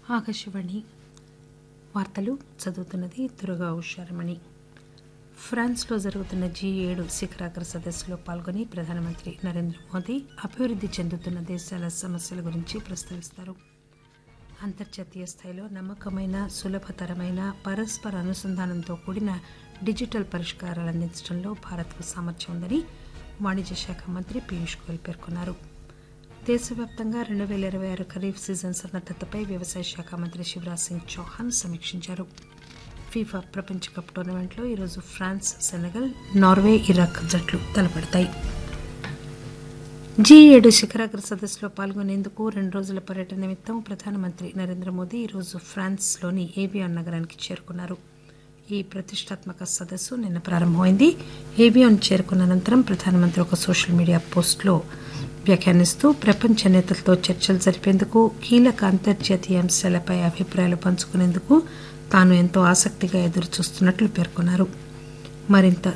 ఆకాశవాణి వార్తలు చదువుతున్నది దుర్గా ఉషారమణి ఫ్రాన్స్లో జరుగుతున్న జీ ఏడు శిఖరాగ్ర సదస్సులో పాల్గొని ప్రధానమంత్రి నరేంద్ర మోదీ అభివృద్ది చెందుతున్న దేశాల సమస్యల గురించి ప్రస్తావిస్తారు అంతర్జాతీయ స్థాయిలో నమ్మకమైన సులభతరమైన పరస్పర అనుసంధానంతో కూడిన డిజిటల్ పరిష్కారాలు అందించడంలో భారత్కు సామర్థ్యం ఉందని వాణిజ్య శాఖ మంత్రి పీయూష్ గోయల్ పేర్కొన్నారు దేశవ్యాప్తంగా రెండు పేల ఇరవై ఆరు ఖరీఫ్ సీజన్ సన్నద్దతపై వ్యవసాయ శాఖ మంత్రి శివరాజ్ సింగ్ చౌహాన్ సమీక్షించారు ఫీఫా ప్రపంచ కప్ టోర్నమెంట్లో ఈరోజు ఫ్రాన్స్ సెనగల్ నార్వే ఇరాక్ జట్లు తలపడతాయి జీ ఏడు శిఖరాగ్ర సదస్సులో పాల్గొనేందుకు రెండు రోజుల పర్యటన నిమిత్తం ప్రధానమంత్రి నరేంద్ర మోదీ ఈరోజు ఫ్రాన్స్లోని ఏవియాన్ నగరానికి చేరుకున్నారు ఈ ప్రతిష్టాత్మక సదస్సు నిన్న ప్రారంభమైంది ఏవియాన్ చేరుకున్న అనంతరం ప్రధానమంత్రి ఒక సోషల్ మీడియా పోస్టులో వ్యాఖ్యానిస్తూ ప్రపంచ నేతలతో చర్చలు జరిపేందుకు కీలక అంతర్జాతీయ అంశాలపై అభిప్రాయాలు పంచుకునేందుకు తాను ఎంతో ఆసక్తిగా ఎదురుచూస్తున్నట్లు పేర్కొన్నారు మరింత